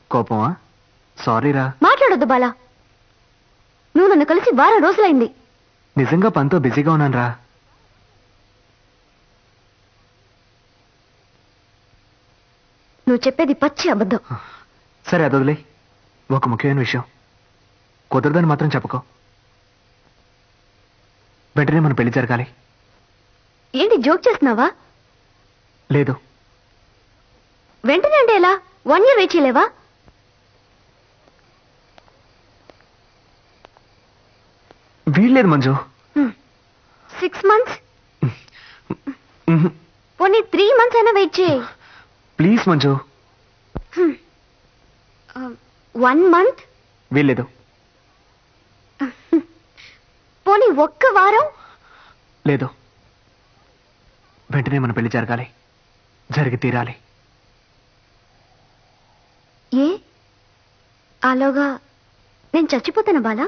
కోపమా సారీరా మాట్లాడొద్దు బాలా నువ్వు నన్ను కలిసి వారం రోజులైంది నిజంగా పనితో బిజీగా ఉన్నానురా నువ్వు చెప్పేది పచ్చి అబద్ధం సరే అది వదిలే ఒక ముఖ్యమైన విషయం కుదరదని మాత్రం చెప్పుకో వెంటనే మన పెళ్లి జరగాలి ఏంటి జోక్ చేస్తున్నావా లేదు వెంటనే అంటే ఎలా వన్ ఇయర్ వెయిట్ చేయలేవా వీల్లేదు మంజు సిక్స్ మంత్స్ ఉహు. పోనీ త్రీ మంత్స్ అయినా వెయిట్ చేయి ప్లీజ్ మంజు వన్ మంత్ వీల్లేదు పోనీ ఒక్క వారం లేదు వెంటనే మన పెళ్లి జరగాలి జరిగి తీరాలి ఏ ఆలోగా నేను చచ్చిపోతాను బాలా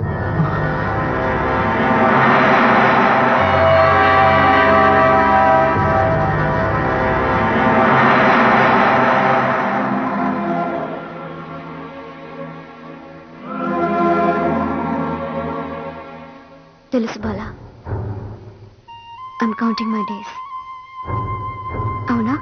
తెలుసు Bala I'm counting my days అవునా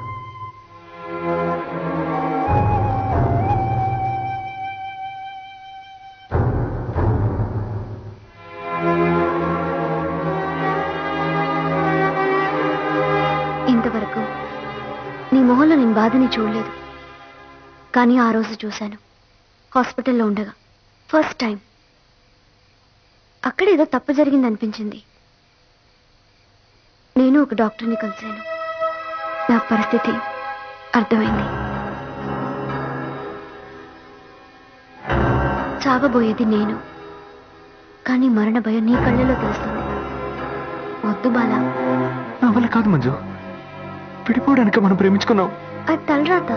ఇంతవరకు నీ మొహంలో నేను బాధని చూడలేదు కానీ ఆ రోజు చూశాను హాస్పిటల్లో ఉండగా ఫస్ట్ టైం అక్కడ ఏదో తప్పు జరిగింది అనిపించింది నేను ఒక డాక్టర్ని కలిశాను నా పరిస్థితి అర్థమైంది చావబోయేది నేను కానీ మరణ భయం నీ కళ్ళలో తెలుస్తుంది వద్దు బాలా నా వల్ల కాదు మంజు విడిపోవడానికి మనం ప్రేమించుకున్నాం అది తలరాత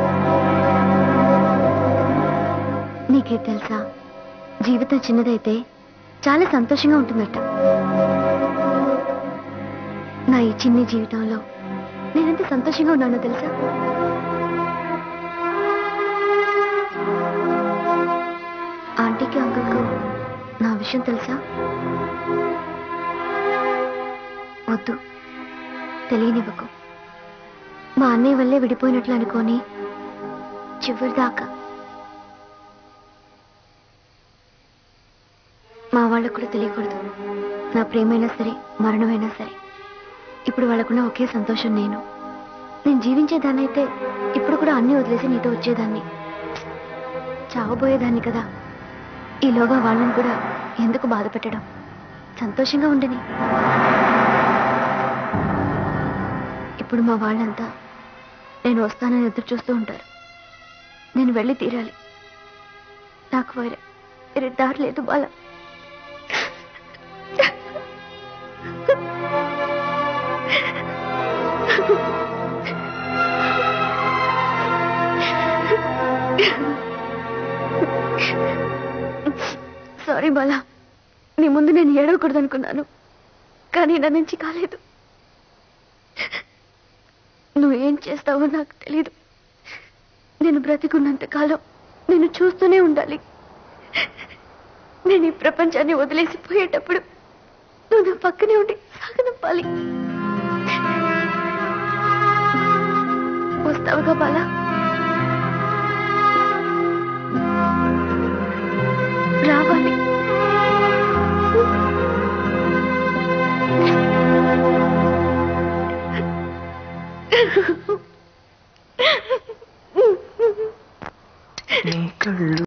నీకే తెలుసా జీవితం చిన్నదైతే చాలా సంతోషంగా ఉంటుందట నా ఈ చిన్ని జీవితంలో నేనెంత సంతోషంగా ఉన్నానో తెలుసా ఆంటీకి అంకుల్కు నా విషయం తెలుసా వద్దు తెలియనివ్వకు మా అన్నయ్య వల్లే విడిపోయినట్లు అనుకొని చివరిదాకా మా వాళ్ళకు కూడా తెలియకూడదు నా ప్రేమైనా సరే మరణమైనా సరే ఇప్పుడు వాళ్ళకున్న ఒకే సంతోషం నేను నేను జీవించేదాన్నైతే ఇప్పుడు కూడా అన్ని వదిలేసి నీతో వచ్చేదాన్ని చావబోయేదాన్ని కదా ఈలోగా వాళ్ళని కూడా ఎందుకు బాధ పెట్టడం సంతోషంగా ఉండని ఇప్పుడు మా వాళ్ళంతా నేను వస్తానని ఎదురు చూస్తూ ఉంటారు నేను వెళ్ళి తీరాలి నాకు వేరే వేరే దారి లేదు బాల సారీ బాలా నీ ముందు నేను ఏడవకూడదు అనుకున్నాను కానీ నా నుంచి కాలేదు నువ్వు ఏం చేస్తావో నాకు తెలియదు నేను బ్రతికున్నంత కాలం నేను చూస్తూనే ఉండాలి నేను ఈ ప్రపంచాన్ని వదిలేసిపోయేటప్పుడు నువ్వు నా పక్కనే ఉండి సాగనంపాలి వస్తావుగా బాలా రావాలి నీ కళ్ళు